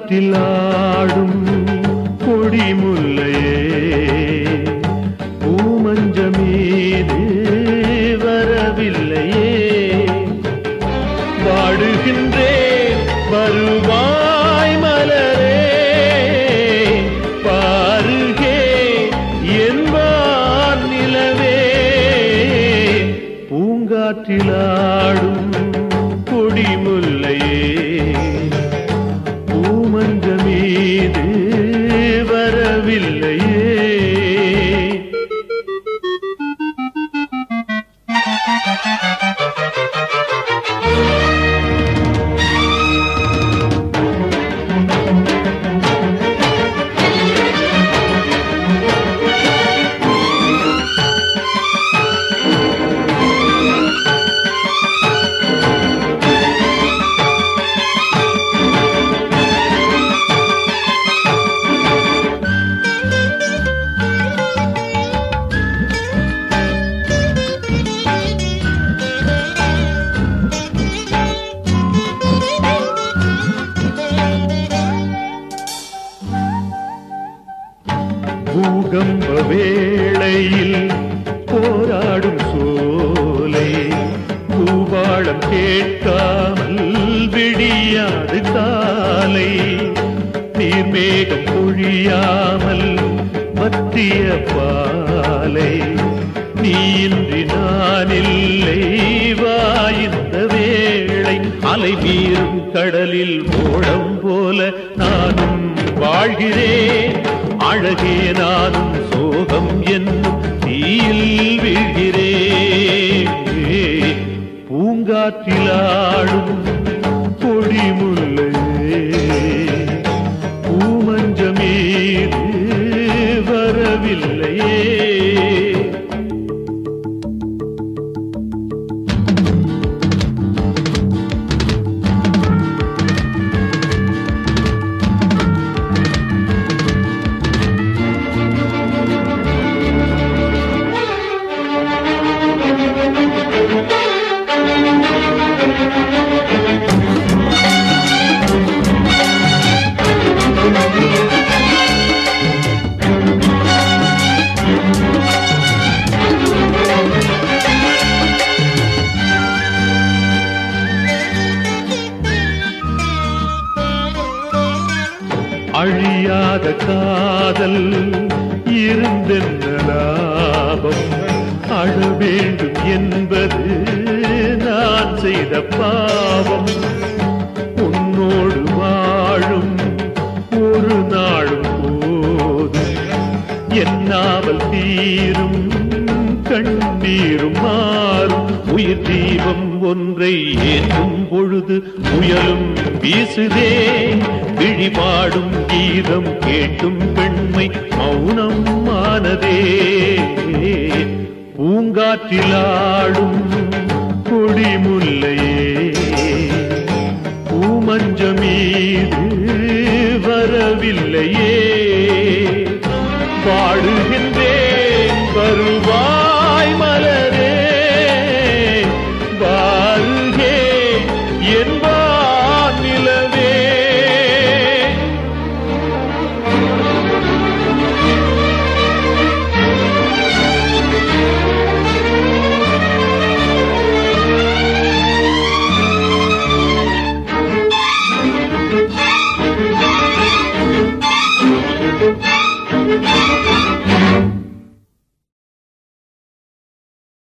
பூங்காற்றில் ஆடும் கொடிமுல்லையே பூமஞ்ச மீது வரவில்லையே பாடுகின்றேன் வருவாய் மலரே பாருகே என்பார் நிலவே பூங்காற்றிலாடும் கொடிமுல்லையே பூமஞ்ச மீது வரவில்லையே பூகம்ப வேளையில் போராடும் சோலை பூபாளம் கேட்காமல் விடியாது காலை நீர்மேகம் பொழியாமல் மத்திய பாலை நீ இன்றி நான் இல்லை வாய்ந்த வேளை அலை மீறும் கடலில் ஓடம் போல நானும் வாழ்கிறேன் அழகே நானும் சோகம் என்னும் தீயில் வீழ்கிறேன் பூங்காற்றிலாடும் பொடிமுல்லையே பூமஞ்ச மீது வரவில்லையே அழியாத காதல் இருந்தென்ன லாபம் அழ வேண்டும் என்பது நான் செய்த பாவம் உன்னோடு வாழும் ஒரு நாளும் போதும் என்னாமல் தீரும் கண்ணீரும் மாறும் உயிர் தீபம் ஒன்றை ஏற்றும் பொழுது முயலும் வீசுதே விழிபாடும் கீதம் கேட்டும் பெண்மை மௌனம் ஆனதே பூங்காற்றிலாடும் கொடிமுல்லையே பூமஞ்ச மீது வரவில்லையே பாடுகின்றேன் வருவாய் மலரே